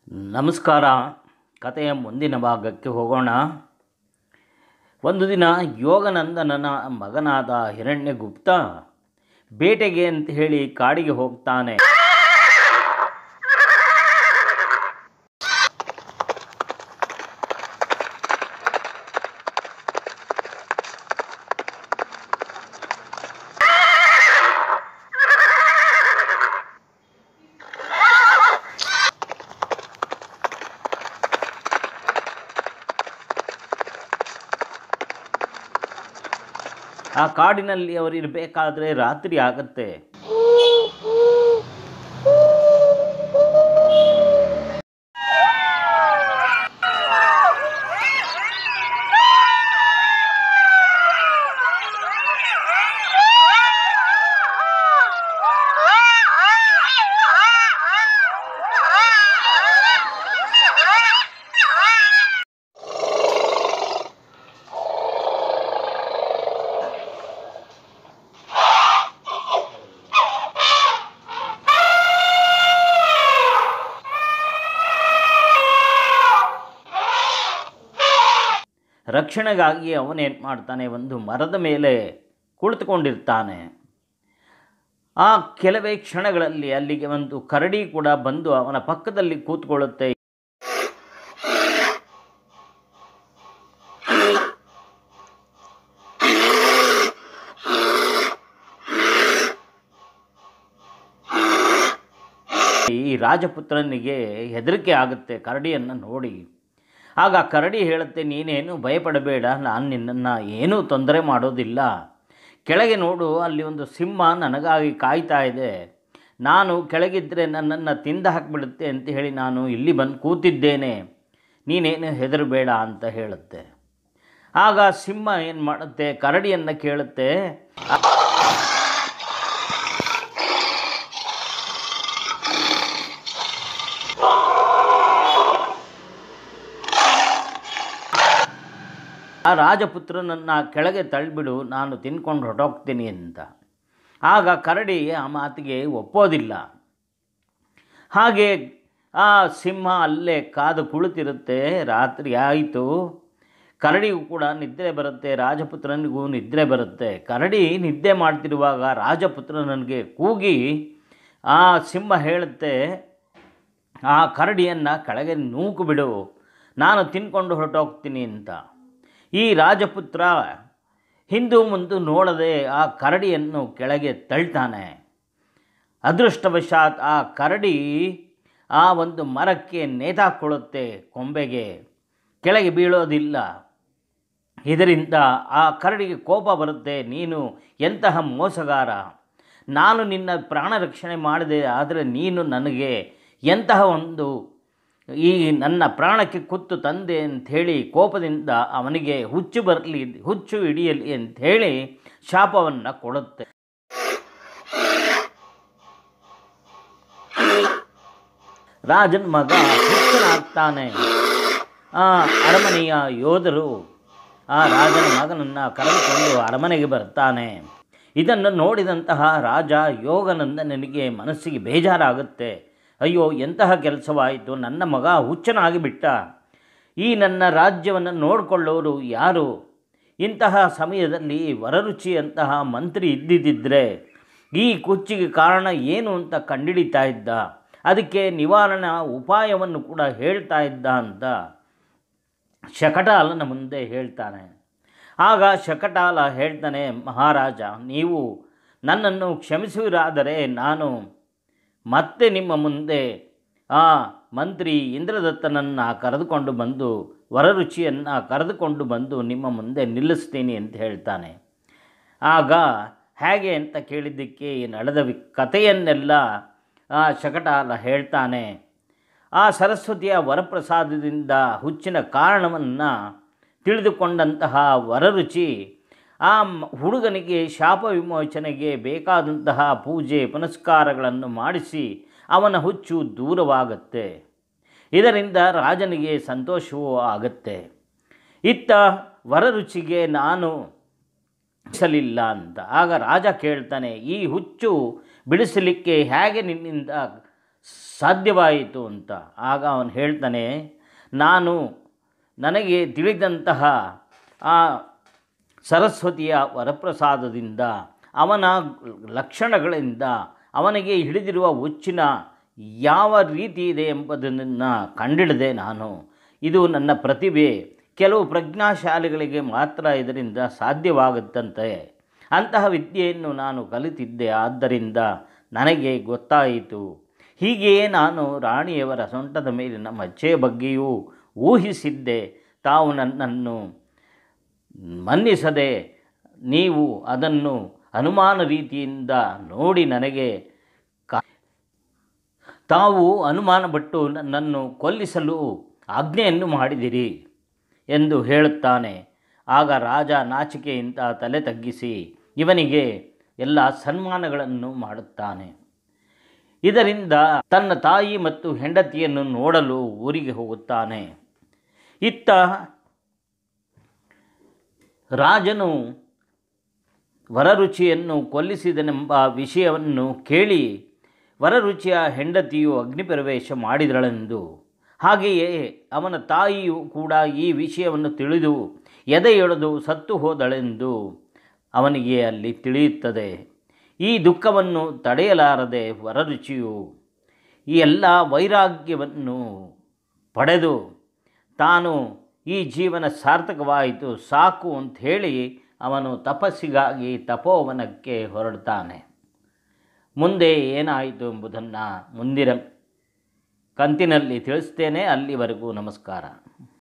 ನಮಸ್ಕಾರ ಕಥೆಯ ಮುಂದಿನ ಭಾಗಕ್ಕೆ ಹೋಗೋಣ ಒಂದು ದಿನ ಯೋಗನಂದನನ ಮಗನಾದ ಹಿರಣ್ಯಗುಪ್ತ ಬೇಟೆಗೆ ಅಂತ ಹೇಳಿ ಕಾಡಿಗೆ ಹೋಗ್ತಾನೆ ಆ ಕಾಡಿನಲ್ಲಿ ಅವರು ಇರಬೇಕಾದ್ರೆ ರಾತ್ರಿ ಆಗತ್ತೆ ರಕ್ಷಣೆಗಾಗಿ ಅವನೇನು ಮಾಡ್ತಾನೆ ಒಂದು ಮರದ ಮೇಲೆ ಕುಳಿತುಕೊಂಡಿರ್ತಾನೆ ಆ ಕೆಲವೇ ಕ್ಷಣಗಳಲ್ಲಿ ಅಲ್ಲಿಗೆ ಒಂದು ಕರಡಿ ಕೂಡ ಬಂದು ಅವನ ಪಕ್ಕದಲ್ಲಿ ಕೂತ್ಕೊಳ್ಳುತ್ತೆ ಈ ರಾಜಪುತ್ರನಿಗೆ ಹೆದರಿಕೆ ಆಗುತ್ತೆ ಕರಡಿಯನ್ನು ನೋಡಿ ಆಗ ಕರಡಿ ಹೇಳುತ್ತೆ ನೀನೇನು ಭಯಪಡಬೇಡ ನಾನು ನಿನ್ನನ್ನು ಏನೂ ತೊಂದರೆ ಮಾಡೋದಿಲ್ಲ ಕೆಳಗೆ ನೋಡು ಅಲ್ಲಿ ಒಂದು ಸಿಂಹ ನನಗಾಗಿ ಕಾಯ್ತಾ ಇದೆ ನಾನು ಕೆಳಗಿದ್ದರೆ ನನ್ನನ್ನು ತಿಂದು ಹಾಕಿಬಿಡುತ್ತೆ ಅಂತ ಹೇಳಿ ನಾನು ಇಲ್ಲಿ ಬಂದು ಕೂತಿದ್ದೇನೆ ನೀನೇನು ಹೆದರಬೇಡ ಅಂತ ಹೇಳುತ್ತೆ ಆಗ ಸಿಂಹ ಏನು ಮಾಡುತ್ತೆ ಕರಡಿಯನ್ನು ಕೇಳುತ್ತೆ ಆ ರಾಜಪುತ್ರನನ್ನು ಕೆಳಗೆ ತಳ್ಳಿಬಿಡು ನಾನು ತಿನ್ಕೊಂಡು ಹೊರಟೋಗ್ತೀನಿ ಅಂತ ಆಗ ಕರಡಿ ಆ ಮಾತಿಗೆ ಒಪ್ಪೋದಿಲ್ಲ ಹಾಗೆ ಆ ಸಿಂಹ ಅಲ್ಲೇ ಕಾದು ಕುಳಿತಿರುತ್ತೆ ರಾತ್ರಿ ಆಯಿತು ಕರಡಿಗೂ ಕೂಡ ನಿದ್ರೆ ಬರುತ್ತೆ ರಾಜಪುತ್ರನಿಗೂ ನಿದ್ರೆ ಬರುತ್ತೆ ಕರಡಿ ನಿದ್ದೆ ಮಾಡ್ತಿರುವಾಗ ರಾಜಪುತ್ರನಿಗೆ ಕೂಗಿ ಆ ಸಿಂಹ ಹೇಳುತ್ತೆ ಆ ಕರಡಿಯನ್ನು ಕೆಳಗೆ ನೂಕು ಬಿಡು ನಾನು ತಿನ್ಕೊಂಡು ಹೊರಟೋಗ್ತೀನಿ ಅಂತ ಈ ರಾಜಪುತ್ರ ಹಿಂದು ಮುಂದು ನೋಡದೆ ಆ ಕರಡಿಯನ್ನು ಕೆಳಗೆ ತಳ್ತಾನೆ ಅದೃಷ್ಟವಶಾತ್ ಆ ಕರಡಿ ಆ ಒಂದು ಮರಕ್ಕೆ ನೇತಾಕೊಳ್ಳುತ್ತೆ ಕೊಂಬೆಗೆ ಕೆಳಗೆ ಬೀಳೋದಿಲ್ಲ ಇದರಿಂದ ಆ ಕರಡಿಗೆ ಕೋಪ ಬರುತ್ತೆ ನೀನು ಎಂತಹ ಮೋಸಗಾರ ನಾನು ನಿನ್ನ ಪ್ರಾಣ ರಕ್ಷಣೆ ಮಾಡಿದೆ ಆದರೆ ನೀನು ನನಗೆ ಎಂತಹ ಒಂದು ಈ ನನ್ನ ಪ್ರಾಣಕ್ಕೆ ಕುತ್ತು ತಂದೆ ಅಂಥೇಳಿ ಕೋಪದಿಂದ ಅವನಿಗೆ ಹುಚ್ಚು ಬರಲಿ ಹುಚ್ಚು ಹಿಡಿಯಲಿ ಅಂಥೇಳಿ ಶಾಪವನ್ನು ಕೊಡುತ್ತೆ ರಾಜನ ಮಗ ಹುಚ್ಚನಾಗ್ತಾನೆ ಆ ಅರಮನೆಯ ಯೋಧರು ಆ ರಾಜನ ಮಗನನ್ನು ಕರೆದುಕೊಂಡು ಅರಮನೆಗೆ ಬರ್ತಾನೆ ಇದನ್ನು ನೋಡಿದಂತಹ ರಾಜ ಯೋಗನಂದನಿಗೆ ಮನಸ್ಸಿಗೆ ಬೇಜಾರಾಗುತ್ತೆ ಅಯ್ಯೋ ಎಂತಹ ಕೆಲಸವಾಯಿತು ನನ್ನ ಮಗ ಹುಚ್ಚನಾಗಿ ಬಿಟ್ಟ ಈ ನನ್ನ ರಾಜ್ಯವನ್ನು ನೋಡಿಕೊಳ್ಳೋರು ಯಾರು ಇಂತಹ ಸಮಯದಲ್ಲಿ ವರರುಚಿಯಂತಹ ಮಂತ್ರಿ ಇದ್ದಿದ್ದರೆ ಈ ಕುಚ್ಚಿಗೆ ಕಾರಣ ಏನು ಅಂತ ಕಂಡಿಡಿತಾ ಇದ್ದ ಅದಕ್ಕೆ ನಿವಾರಣಾ ಉಪಾಯವನ್ನು ಕೂಡ ಹೇಳ್ತಾ ಇದ್ದ ಅಂತ ಶಕಟಾಲನ ಮುಂದೆ ಹೇಳ್ತಾನೆ ಆಗ ಶಕಟಾಲ ಹೇಳ್ತಾನೆ ಮಹಾರಾಜ ನೀವು ನನ್ನನ್ನು ಕ್ಷಮಿಸುವಿರಾದರೆ ನಾನು ಮತ್ತೆ ನಿಮ್ಮ ಮುಂದೆ ಆ ಮಂತ್ರಿ ಇಂದ್ರದತ್ತನನ್ನು ಕರೆದುಕೊಂಡು ಬಂದು ವರರುಚಿಯನ್ನು ಕರೆದುಕೊಂಡು ಬಂದು ನಿಮ್ಮ ಮುಂದೆ ನಿಲ್ಲಿಸ್ತೀನಿ ಅಂತ ಹೇಳ್ತಾನೆ ಆಗ ಹೇಗೆ ಅಂತ ಕೇಳಿದ್ದಕ್ಕೆ ಈ ನಡೆದ ವಿ ಕಥೆಯನ್ನೆಲ್ಲ ಆ ಶಕಟಾಲ ಹೇಳ್ತಾನೆ ಆ ಸರಸ್ವತಿಯ ವರಪ್ರಸಾದದಿಂದ ಹುಚ್ಚಿನ ಕಾರಣವನ್ನು ತಿಳಿದುಕೊಂಡಂತಹ ವರರುಚಿ ಆ ಹುಡುಗನಿಗೆ ಶಾಪ ವಿಮೋಚನೆಗೆ ಬೇಕಾದಂತಹ ಪೂಜೆ ಪುನಸ್ಕಾರಗಳನ್ನು ಮಾಡಿಸಿ ಅವನ ಹುಚ್ಚು ದೂರವಾಗುತ್ತೆ ಇದರಿಂದ ರಾಜನಿಗೆ ಸಂತೋಷವೂ ಆಗುತ್ತೆ ಇತ್ತ ವರರುಚಿಗೆ ನಾನು ಬಿಡಿಸಲಿಲ್ಲ ಅಂತ ಆಗ ರಾಜ ಕೇಳ್ತಾನೆ ಈ ಹುಚ್ಚು ಬಿಡಿಸಲಿಕ್ಕೆ ಹೇಗೆ ನಿನ್ನಿಂದ ಸಾಧ್ಯವಾಯಿತು ಅಂತ ಆಗ ಅವನು ಹೇಳ್ತಾನೆ ನಾನು ನನಗೆ ತಿಳಿದಂತಹ ಆ ಸರಸ್ವತಿಯ ವರಪ್ರಸಾದದಿಂದ ಅವನ ಲಕ್ಷಣಗಳಿಂದ ಅವನಿಗೆ ಹಿಡಿದಿರುವ ಹುಚ್ಚಿನ ಯಾವ ರೀತಿ ಇದೆ ಎಂಬುದನ್ನು ಕಂಡಿಡಿದೆ ನಾನು ಇದು ನನ್ನ ಪ್ರತಿಭೆ ಕೆಲವು ಪ್ರಜ್ಞಾಶಾಲಿಗಳಿಗೆ ಮಾತ್ರ ಇದರಿಂದ ಸಾಧ್ಯವಾಗುತ್ತಂತೆ ಅಂತಹ ವಿದ್ಯೆಯನ್ನು ನಾನು ಕಲಿತಿದ್ದೆ ಆದ್ದರಿಂದ ನನಗೆ ಗೊತ್ತಾಯಿತು ಹೀಗೆಯೇ ನಾನು ರಾಣಿಯವರ ಸೊಂಟದ ಮೇಲಿನ ಮಚ್ಚೆಯ ಬಗ್ಗೆಯೂ ಊಹಿಸಿದ್ದೆ ತಾವು ನನ್ನನ್ನು ಮನ್ನಿಸದೆ ನೀವು ಅದನ್ನು ಅನುಮಾನ ರೀತಿಯಿಂದ ನೋಡಿ ನನಗೆ ಕಾ ತಾವು ಅನುಮಾನಪಟ್ಟು ನನ್ನನ್ನು ಕೊಲ್ಲಿಸಲು ಆಜ್ಞೆಯನ್ನು ಮಾಡಿದಿರಿ ಎಂದು ಹೇಳುತ್ತಾನೆ ಆಗ ರಾಜ ನಾಚಿಕೆಯಿಂದ ತಲೆ ತಗ್ಗಿಸಿ ಇವನಿಗೆ ಎಲ್ಲ ಸನ್ಮಾನಗಳನ್ನು ಮಾಡುತ್ತಾನೆ ಇದರಿಂದ ತನ್ನ ತಾಯಿ ಮತ್ತು ಹೆಂಡತಿಯನ್ನು ನೋಡಲು ಊರಿಗೆ ಹೋಗುತ್ತಾನೆ ಇತ್ತ ರಾಜನು ವರರುಚಿಯನ್ನು ಕೊಲ್ಲಿಸಿದನೆಂಬ ವಿಷಯವನ್ನು ಕೇಳಿ ವರರುಚಿಯ ಹೆಂಡತಿಯು ಅಗ್ನಿಪ್ರವೇಶ ಮಾಡಿದಳೆಂದು ಹಾಗೆಯೇ ಅವನ ತಾಯಿಯು ಕೂಡ ಈ ವಿಷಯವನ್ನು ತಿಳಿದು ಎದೆಯೊಡೆದು ಸತ್ತು ಹೋದಳೆಂದು ಅವನಿಗೆ ಅಲ್ಲಿ ತಿಳಿಯುತ್ತದೆ ಈ ದುಃಖವನ್ನು ತಡೆಯಲಾರದೆ ವರರುಚಿಯು ಈ ಎಲ್ಲ ವೈರಾಗ್ಯವನ್ನು ಪಡೆದು ತಾನು ಈ ಜೀವನ ಸಾರ್ಥಕವಾಯಿತು ಸಾಕು ಅಂತ ಹೇಳಿ ಅವನು ತಪಸ್ಸಿಗಾಗಿ ತಪೋವನಕ್ಕೆ ಹೊರಡ್ತಾನೆ ಮುಂದೆ ಏನಾಯಿತು ಎಂಬುದನ್ನು ಮುಂದಿನ ಕಂತಿನಲ್ಲಿ ತಿಳಿಸ್ತೇನೆ ಅಲ್ಲಿವರೆಗೂ ನಮಸ್ಕಾರ